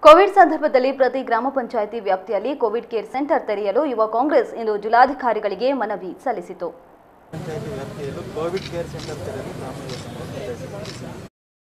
Covid ಸಂದರ್ಭದಲ್ಲಿ ಪ್ರತಿ ಗ್ರಾಮ ಪಂಚಾಯಿತಿ ವ್ಯಾಪ್ತಿಯಲ್ಲಿ ಕೋವಿಡ್ ಕೇರ್ ಸೆಂಟರ್ ತೆರೆಯಲು ಯುವ ಕಾಂಗ್ರೆಸ್ ಇಂದು ಜಿಲ್ಲಾಧಿಕಾರಿಗಳಿಗೆ ಮನವಿ ಸಲ್ಲಿಸಿತು ಪಂಚಾಯತಿ ವ್ಯಾಪ್ತಿಯಲ್ಲೂ ಕೋವಿಡ್ ಕೇರ್ ಸೆಂಟರ್ ತೆರೆಯಲು ಗ್ರಾಮ ಯೋಜನೆ ನಿರ್ಧರಿಸಿದೆ.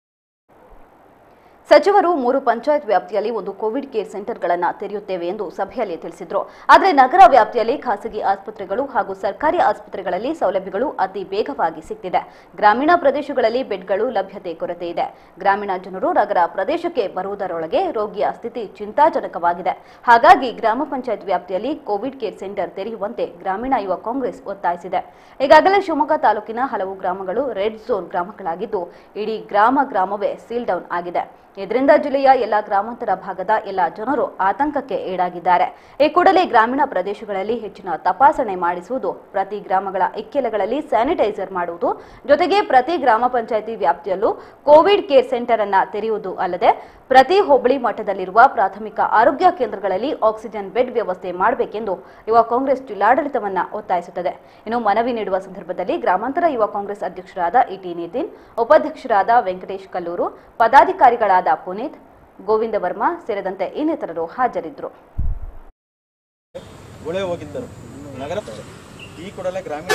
ಸಚಿವರು ಮೂರು ಪಂಚಾಯತ್ ವ್ಯಾಪ್ತಿಯಲ್ಲಿ ಒಂದು ಕೋವಿಡ್ ಕೇರ್ ಸೆಂಟರ್ಗಳನ್ನು ತೆರೆಯುತ್ತೇವೆ ಎಂದು ಸಭೆಯಲ್ಲಿ ತಿಳಿಸಿದ್ರು ಆದರೆ ನಗರ ವ್ಯಾಪ್ತಿಯಲ್ಲಿ ಖಾಸಗಿ ಆಸ್ಪತ್ರೆಗಳು ಹಾಗೂ ಸರ್ಕಾರಿ ಆಸ್ಪತ್ರೆಗಳಲ್ಲಿ ಸೌಲಭ್ಯಗಳು ಅತಿ ವೇಗವಾಗಿ ಸಿಗ್ತಿದೆ ಗ್ರಾಮೀಣ ಪ್ರದೇಶಗಳಲ್ಲಿ ಬೆಡ್ಗಳು ಲಭ್ಯತೆ ಕೊರತೆ ಇದೆ ಗ್ರಾಮೀಣ ಜನರು ನಗರ ಪ್ರದೇಶಕ್ಕೆ ಬರುವುದರೊಳಗೆ ರೋಗಿಯ ಸ್ಥಿತಿ ಚಿಂತಾಜನಕವಾಗಿದೆ ಹಾಗಾಗಿ ಗ್ರಾಮ ಪಂಚಾಯತ್ ವ್ಯಾಪ್ತಿಯಲ್ಲಿ ಕೋವಿಡ್ ಕೇರ್ ಸೆಂಟರ್ ತೆರೆಯುವಂತೆ ಗ್ರಾಮೀಣ ಯುವ ಕಾಂಗ್ರೆಸ್ ಒತ್ತಾಯಿಸಿದೆ ಈಗಾಗಲೇ ಶಿವಮೊಗ್ಗ ತಾಲೂಕಿನ ಹಲವು ಗ್ರಾಮಗಳು ರೆಡ್ ಝೋನ್ ಗ್ರಾಮಗಳಾಗಿದ್ದು ಇಡೀ ಗ್ರಾಮ ಗ್ರಾಮವೇ ಸೀಲ್ ಡೌನ್ ಆಗಿದೆ ಇದರಿಂದ ಜಿಲ್ಲೆಯ ಎಲ್ಲ ಗ್ರಾಮಾಂತರ ಭಾಗದ ಎಲ್ಲ ಜನರು ಆತಂಕಕ್ಕೆ ಈಡಾಗಿದ್ದಾರೆ ಈ ಕೂಡಲೇ ಗ್ರಾಮೀಣ ಪ್ರದೇಶಗಳಲ್ಲಿ ಹೆಚ್ಚಿನ ತಪಾಸಣೆ ಮಾಡಿಸುವುದು ಪ್ರತಿ ಗ್ರಾಮಗಳ ಇಕ್ಕೆಲಗಳಲ್ಲಿ ಸ್ಯಾನಿಟೈಸರ್ ಮಾಡುವುದು ಜೊತೆಗೆ ಪ್ರತಿ ಗ್ರಾಮ ಪಂಚಾಯಿತಿ ವ್ಯಾಪ್ತಿಯಲ್ಲೂ ಕೋವಿಡ್ ಕೇರ್ ಸೆಂಟರ್ ಅನ್ನ ತೆರೆಯುವುದು ಅಲ್ಲದೆ ಪ್ರತಿ ಹೋಬಳಿ ಮಟ್ಟದಲ್ಲಿರುವ ಪ್ರಾಥಮಿಕ ಆರೋಗ್ಯ ಕೇಂದ್ರಗಳಲ್ಲಿ ಆಕ್ಸಿಜನ್ ಬೆಡ್ ವ್ಯವಸ್ಥೆ ಮಾಡಬೇಕೆಂದು ಯುವ ಕಾಂಗ್ರೆಸ್ ಜಿಲ್ಲಾಡಳಿತವನ್ನ ಒತ್ತಾಯಿಸುತ್ತದೆ ಇನ್ನು ಮನವಿ ನೀಡುವ ಸಂದರ್ಭದಲ್ಲಿ ಗ್ರಾಮಾಂತರ ಯುವ ಕಾಂಗ್ರೆಸ್ ಅಧ್ಯಕ್ಷರಾದ ಇಟಿ ನಿತಿನ್ ಉಪಾಧ್ಯಕ್ಷರಾದ ವೆಂಕಟೇಶ್ ಕಲ್ಲೂರು ಪದಾಧಿಕಾರಿಗಳಾದ ಪುನೀತ್ ಗೋವಿಂದ ವರ್ಮಾ ಸೇರಿದಂತೆ ಇನ್ನಿತರರು ಹಾಜರಿದ್ದರು ಗುಳೆ ಹೋಗಿದ್ದರು ನಗರ ಈ ಕೂಡಲೇ ಗ್ರಾಮೀಣ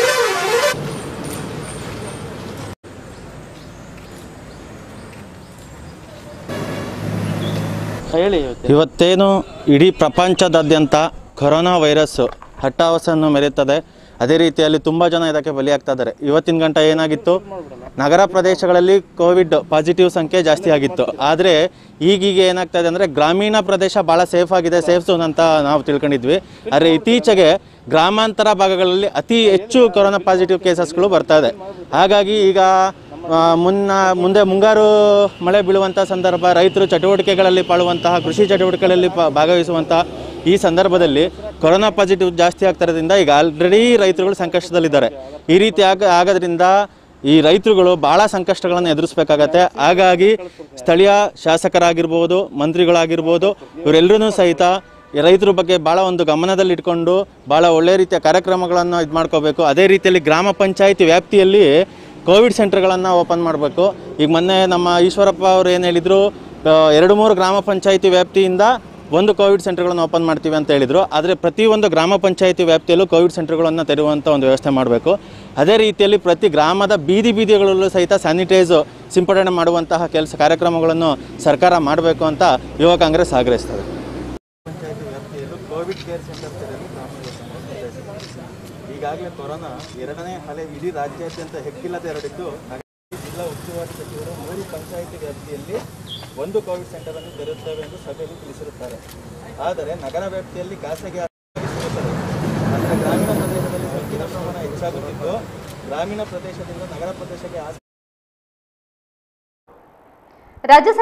ಹೇಳಿ ಇವತ್ತೇನು ಇಡೀ ಪ್ರಪಂಚದಾದ್ಯಂತ ಕೊರೋನಾ ವೈರಸ್ ಹಟ್ಟಾವಸನ್ನು ಮೆರೆಯುತ್ತದೆ ಅದೇ ರೀತಿಯಲ್ಲಿ ತುಂಬ ಜನ ಇದಕ್ಕೆ ಬಲಿಯಾಗ್ತಾ ಇದ್ದಾರೆ ಇವತ್ತಿನ ಗಂಟ ಏನಾಗಿತ್ತು ನಗರ ಪ್ರದೇಶಗಳಲ್ಲಿ ಕೋವಿಡ್ ಪಾಸಿಟಿವ್ ಸಂಖ್ಯೆ ಜಾಸ್ತಿ ಆಗಿತ್ತು ಆದರೆ ಈಗೀಗ ಏನಾಗ್ತಾ ಇದೆ ಅಂದರೆ ಗ್ರಾಮೀಣ ಪ್ರದೇಶ ಭಾಳ ಸೇಫ್ ಆಗಿದೆ ಸೇಫ್ ಝೋನ್ ಅಂತ ನಾವು ತಿಳ್ಕೊಂಡಿದ್ವಿ ಆದರೆ ಇತ್ತೀಚೆಗೆ ಗ್ರಾಮಾಂತರ ಭಾಗಗಳಲ್ಲಿ ಅತಿ ಹೆಚ್ಚು ಕೊರೋನಾ ಪಾಸಿಟಿವ್ ಕೇಸಸ್ಗಳು ಬರ್ತಾ ಇದೆ ಹಾಗಾಗಿ ಈಗ ಆ, ಮುನ್ನ ಮುಂದೆ ಮುಂಗಾರು ಮಳೆ ಬೀಳುವಂಥ ಸಂದರ್ಭ ರೈತರು ಚಟುವಟಿಕೆಗಳಲ್ಲಿ ಪಾಳುವಂತಹ ಕೃಷಿ ಚಟುವಟಿಕೆಗಳಲ್ಲಿ ಪ ಭಾಗವಹಿಸುವಂತಹ ಈ ಸಂದರ್ಭದಲ್ಲಿ ಕೊರೋನಾ ಪಾಸಿಟಿವ್ ಜಾಸ್ತಿ ಆಗ್ತಿರೋದ್ರಿಂದ ಈಗ ಆಲ್ರೆಡಿ ರೈತರುಗಳು ಸಂಕಷ್ಟದಲ್ಲಿದ್ದಾರೆ ಈ ರೀತಿ ಆಗ ಆಗೋದ್ರಿಂದ ಈ ರೈತರುಗಳು ಭಾಳ ಸಂಕಷ್ಟಗಳನ್ನು ಎದುರಿಸಬೇಕಾಗತ್ತೆ ಹಾಗಾಗಿ ಸ್ಥಳೀಯ ಶಾಸಕರಾಗಿರ್ಬೋದು ಮಂತ್ರಿಗಳಾಗಿರ್ಬೋದು ಇವರೆಲ್ಲರೂ ಸಹಿತ ಈ ರೈತರ ಬಗ್ಗೆ ಭಾಳ ಒಂದು ಗಮನದಲ್ಲಿ ಇಟ್ಕೊಂಡು ಭಾಳ ಒಳ್ಳೆ ರೀತಿಯ ಕಾರ್ಯಕ್ರಮಗಳನ್ನು ಇದು ಮಾಡ್ಕೋಬೇಕು ಅದೇ ರೀತಿಯಲ್ಲಿ ಗ್ರಾಮ ಪಂಚಾಯಿತಿ ವ್ಯಾಪ್ತಿಯಲ್ಲಿ ಕೋವಿಡ್ ಸೆಂಟರ್ಗಳನ್ನು ಓಪನ್ ಮಾಡಬೇಕು ಈಗ ಮೊನ್ನೆ ನಮ್ಮ ಈಶ್ವರಪ್ಪ ಅವರು ಏನು ಹೇಳಿದರು ಎರಡು ಮೂರು ಗ್ರಾಮ ಪಂಚಾಯಿತಿ ವ್ಯಾಪ್ತಿಯಿಂದ ಒಂದು ಕೋವಿಡ್ ಸೆಂಟರ್ಗಳನ್ನು ಓಪನ್ ಮಾಡ್ತೀವಿ ಅಂತ ಹೇಳಿದರು ಆದರೆ ಪ್ರತಿಯೊಂದು ಗ್ರಾಮ ಪಂಚಾಯಿತಿ ವ್ಯಾಪ್ತಿಯಲ್ಲೂ ಕೋವಿಡ್ ಸೆಂಟರ್ಗಳನ್ನು ತೆರೆಯುವಂಥ ಒಂದು ವ್ಯವಸ್ಥೆ ಮಾಡಬೇಕು ಅದೇ ರೀತಿಯಲ್ಲಿ ಪ್ರತಿ ಗ್ರಾಮದ ಬೀದಿ ಬೀದಿಗಳಲ್ಲೂ ಸಹಿತ ಸ್ಯಾನಿಟೈಸ್ ಸಿಂಪಡಣೆ ಮಾಡುವಂತಹ ಕೆಲಸ ಕಾರ್ಯಕ್ರಮಗಳನ್ನು ಸರ್ಕಾರ ಮಾಡಬೇಕು ಅಂತ ಯುವ ಕಾಂಗ್ರೆಸ್ ಆಗ್ರಹಿಸ್ತದೆ ಪಂಚಾಯತಿ ವ್ಯಾಪ್ತಿಯಲ್ಲೂ ಕೋವಿಡ್ ಕೇರ್ ಸೆಂಟರ್ ತೆರೆಯಲು ಗ್ರಾಮ ಯೋಜನೆ ನಿರ್ಧರಿಸಿದೆ. ಈಗಾಗಲೇ ಕೊರೋನಾ ಎರಡನೇ ಅಲೆ ಇಡೀ ರಾಜ್ಯಾದ್ಯಂತ ಹೆಗ್ಗಿಲ್ಲದೆ ಹರಡಿದ್ದು ನಗರ ಜಿಲ್ಲಾ ಉಸ್ತುವಾರಿ ಸಚಿವರು ಮೂರು ಪಂಚಾಯಿತಿ ವ್ಯಾಪ್ತಿಯಲ್ಲಿ ಒಂದು ಕೋವಿಡ್ ಸೆಂಟರ್ ಅನ್ನು ತೆರೆಯುತ್ತೇವೆ ಎಂದು ಸಭೆಯಲ್ಲಿ ತಿಳಿಸಿರುತ್ತಾರೆ ಆದರೆ ನಗರ ವ್ಯಾಪ್ತಿಯಲ್ಲಿ ಖಾಸಗಿ ಆಸ್ಪತ್ರೆ ಸಿಗುತ್ತದೆ ಆದರೆ ಗ್ರಾಮೀಣ ಪ್ರದೇಶದಲ್ಲಿ ಸೋಂಕಿನ ಪ್ರಮಾಣ ಹೆಚ್ಚಾಗುತ್ತಿದ್ದು ಗ್ರಾಮೀಣ ಪ್ರದೇಶದಿಂದ ನಗರ ಪ್ರದೇಶಕ್ಕೆ ಆಸ್ಪತ್ರೆ ರಾಜ್ಯ